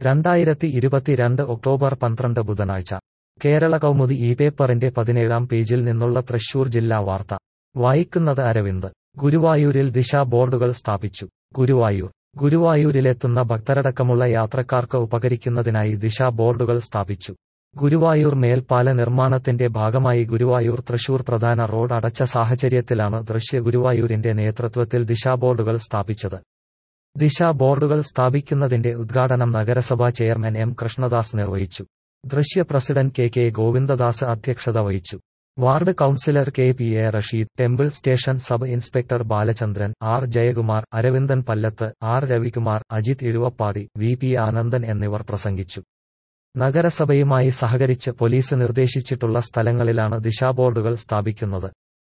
രണ്ടായിരത്തി ഇരുപത്തിരണ്ട് ഒക്ടോബർ പന്ത്രണ്ട് ബുധനാഴ്ച കേരള കൗമുദി ഈ പേപ്പറിന്റെ പതിനേഴാം പേജിൽ നിന്നുള്ള തൃശൂർ ജില്ലാ വാർത്ത വായിക്കുന്നത് അരവിന്ദ് ഗുരുവായൂരിൽ ദിശാ ബോർഡുകൾ സ്ഥാപിച്ചു ഗുരുവായൂർ ഗുരുവായൂരിലെത്തുന്ന ഭക്തരടക്കമുള്ള യാത്രക്കാർക്ക് ഉപകരിക്കുന്നതിനായി ദിശാ ബോർഡുകൾ സ്ഥാപിച്ചു ഗുരുവായൂർ മേൽപ്പാല നിർമ്മാണത്തിന്റെ ഭാഗമായി ഗുരുവായൂർ തൃശൂർ പ്രധാന റോഡ് അടച്ച സാഹചര്യത്തിലാണ് ദൃശ്യ ഗുരുവായൂരിന്റെ നേതൃത്വത്തിൽ ദിശാ ബോർഡുകൾ സ്ഥാപിച്ചത് ദിശാ ബോർഡുകൾ സ്ഥാപിക്കുന്നതിന്റെ ഉദ്ഘാടനം നഗരസഭാ ചെയർമാൻ എം കൃഷ്ണദാസ് നിർവഹിച്ചു ദൃശ്യ പ്രസിഡന്റ് കെ കെ ഗോവിന്ദദാസ് അധ്യക്ഷത വഹിച്ചു ward councillor K P A Rasheed temple station sub inspector Balachandran R Jayakumar Aravindan Pallath R Ravikumar Ajith Izhuvappadi V P Anandan എന്നിവർ പ്രസംഗിച്ചു നഗരസഭയുമായി സഹകരിച്ച് പോലീസ് നിർദ്ദേശിച്ചിട്ടുള്ള സ്ഥലങ്ങളിലാണ് ദിശാ ബോർഡുകൾ സ്ഥാപിക്കുന്നത്